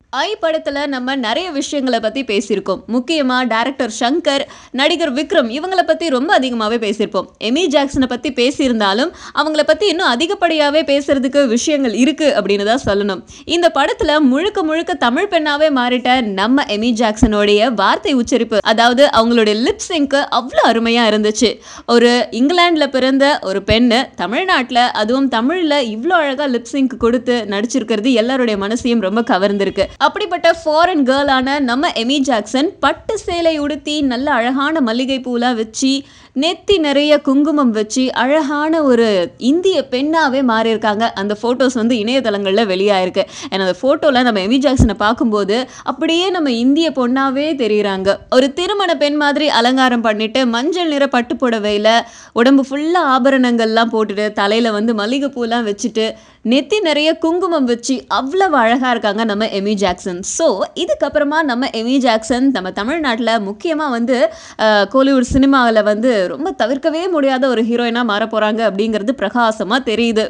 ஐ படத்துல நம்ம நிறைய விஷயங்கள பத்தி பேசியிருக்கோம். முக்கியமா டைரக்டர் ஷங்கர், நடிகர் விக்ரம் இவங்கள பத்தி ரொம்ப அதிகமாவே பேசியிருப்போம். எமி ஜாக்சன பத்தி பேசியிருந்தாலும், அவங்கள பத்தி இன்னும் அதிகப்படியாவே பேசுறதுக்கு விஷயங்கள் இருக்கு அப்படின்னு தான் சொல்லணும். இந்த படத்துல முழுக்க முழுக்க தமிழ் பெண்ணாவே மாறிட்ட நம்ம எமி ஜாக்சனுடைய வார்த்தை உச்சரிப்பு, அதாவது அவங்களுடைய லிப் சிங்க் அவ்ளோ அருமையா இருந்துச்சு. ஒரு இங்கிலாந்துல பிறந்த ஒரு பெண்ணு தமிழ்நாட்டுல அதுவும் தமிழ்ல இவ்ளோ அழகா லிப் சிங்க் கொடுத்து நடிச்சிருக்கிறது எல்லாருடைய மனசையும் ரொம்ப கவர்ந்திருக்கு. அப்படிப்பட்ட ஃபாரின் கேர்ளான நம்ம எமி ஜாக்சன் பட்டு சேலை உடுத்தி நல்ல அழகான மல்லிகை பூலாம் வச்சு, நெத்தி நிறைய குங்குமம் வச்சு, அழகான ஒரு இந்திய பெண்ணாவே மாறியிருக்காங்க. அந்த ஃபோட்டோஸ் வந்து இணையதளங்கள்ல வெளியாயிருக்கு. அண்ட் அந்த ஃபோட்டோல நம்ம எமி ஜாக்சன பார்க்கும்போது, அப்படியே நம்ம இந்திய பொண்ணாவே தெரியிறாங்க. ஒரு திருமண பெண் மாதிரி அலங்காரம் பண்ணிட்டு, மஞ்சள் நிற பட்டு புடவையில, உடம்பு ஃபுல்லா ஆபரணங்கள்லாம் போட்டுட்டு, தலையில வந்து மல்லிகை பூலாம் வச்சுட்டு, நெத்தி நிறைய குங்குமம் வச்சு, அவ்வளவு அழகா இருக்காங்க நம்ம எமி ஜாக்சன். ஸோ, இதுக்கப்புறமா நம்ம எமி ஜாக்சன் நம்ம தமிழ்நாட்டுல முக்கியமா வந்து அ கோலிவுட் சினிமாவுல வந்து ரொம்ப தவிர்க்கவே முடியாத ஒரு ஹீரோயினா மாறப்போறாங்க அப்படிங்கிறது பிரகாசமா தெரியுது.